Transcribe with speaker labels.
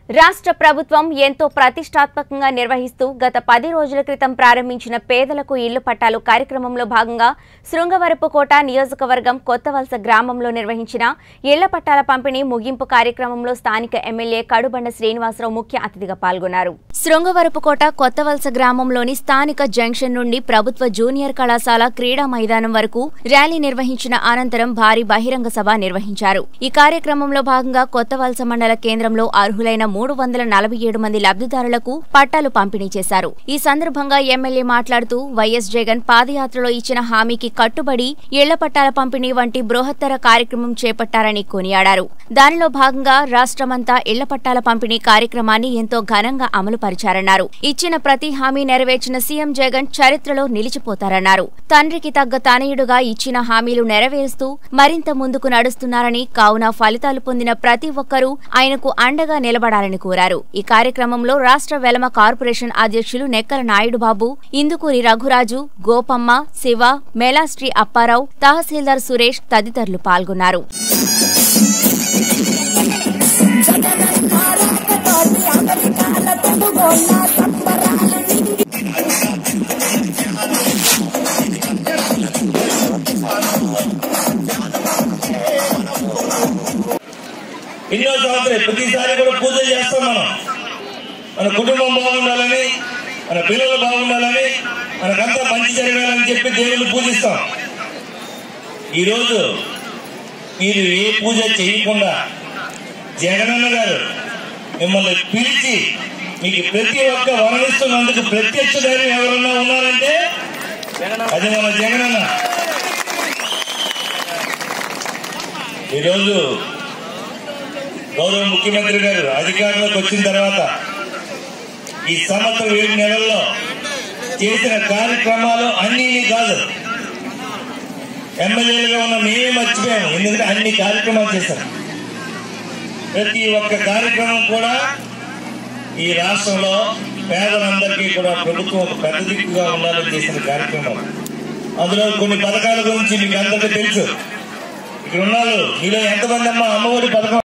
Speaker 1: రాష్ట్ర ప్రభుత్వం ఎంతో ప్రతిష్టాత్మకంగా నిర్వహిస్తూ గత పది రోజుల క్రితం ప్రారంభించిన పేదలకు ఇళ్లు పట్టాలు కార్యక్రమంలో భాగంగా శృంగవరపుకోట నియోజకవర్గం కొత్తవలస గ్రామంలో నిర్వహించిన ఇళ్ల పట్టాల పంపిణీ ముగింపు కార్యక్రమంలో స్థానిక ఎమ్మెల్యే కడుబండ శ్రీనివాసరావు ముఖ్య అతిథిగా పాల్గొన్నారు శృంగవరపుకోట కొత్తవలస గ్రామంలోని స్థానిక జంక్షన్ నుండి ప్రభుత్వ జూనియర్ కళాశాల క్రీడా మైదానం వరకు ర్యాలీ నిర్వహించిన అనంతరం భారీ బహిరంగ సభ నిర్వహించారు ఈ కార్యక్రమంలో భాగంగా కొత్తవలస మండల కేంద్రంలో అర్హులైన మూడు వందల నలభై ఏడు మంది లబ్ధిదారులకు పట్టాలు పంపిణీ చేశారు ఈ సందర్భంగా ఎమ్మెల్యే మాట్లాడుతూ వైఎస్ జగన్ పాదయాత్రలో ఇచ్చిన హామీకి కట్టుబడి ఇళ్ల పట్టాల పంపిణీ వంటి బృహత్తర కార్యక్రమం చేపట్టారని కొనియాడారు దానిలో భాగంగా రాష్ట్రమంతా ఇళ్ల పట్టాల పంపిణీ కార్యక్రమాన్ని ఎంతో ఘనంగా అమలు పరిచారన్నారు ఇచ్చిన ప్రతి హామీ నెరవేర్చిన సీఎం జగన్ చరిత్రలో నిలిచిపోతారన్నారు తండ్రికి తగ్గ తనయుడుగా ఇచ్చిన హామీలు నెరవేరుస్తూ మరింత ముందుకు నడుస్తున్నారని కావున ఫలితాలు పొందిన ప్రతి ఒక్కరూ ఆయనకు అండగా నిలబడాలని కోరారు ఈ కార్యక్రమంలో రాష్ట్ర వెలమ కార్పొరేషన్ అధ్యక్షులు నెక్కల నాయుడు బాబు ఇందుకూరి రఘురాజు గోపమ్మ శివ మేలాశ్రీ అప్పారావు తహసీల్దార్ సురేష్ తదితరులు పాల్గొన్నారు
Speaker 2: ఎన్నో సంవత్సరాలు ప్రతిసారి కూడా పూజ చేస్తాం మనం మన కుటుంబం బాగుండాలని మన పిల్లలు బాగుండాలని మనకంతా మంచి జరగాలని చెప్పి దేవుని పూజిస్తాం ఈరోజు మీరు ఏ పూజ చేయకుండా జగనన్న గారు మిమ్మల్ని పిలిచి మీకు ప్రతి ఒక్క వర్ణిస్తున్నందుకు ప్రత్యక్ష ధైర్యం ఎవరన్నా ఉన్నారంటే అది మన జగనన్న ఈరోజు గౌరవ ముఖ్యమంత్రి గారు అధికారంలోకి వచ్చిన తర్వాత ఈ సంవత్సరం ఏడు నెలల్లో చేసిన కార్యక్రమాలు అన్ని ఇన్ని కాదు ఎమ్మెల్యేలుగా ఉన్న మేమే మర్చిపోయాము ఎందుకంటే అన్ని కార్యక్రమాలు చేశారు ప్రతి ఒక్క కార్యక్రమం కూడా ఈ రాష్ట్రంలో పేదలందరికీ కూడా ప్రభుత్వం ఒక పెద్ద దిక్కుగా ఉండాలని చేసిన కార్యక్రమం అందులో కొన్ని పథకాల గురించి మీకు అందరికీ తెలుసు ఇక్కడ ఉన్నారు మీలో ఎంతమంది అమ్మా అమ్మఒడి పథకం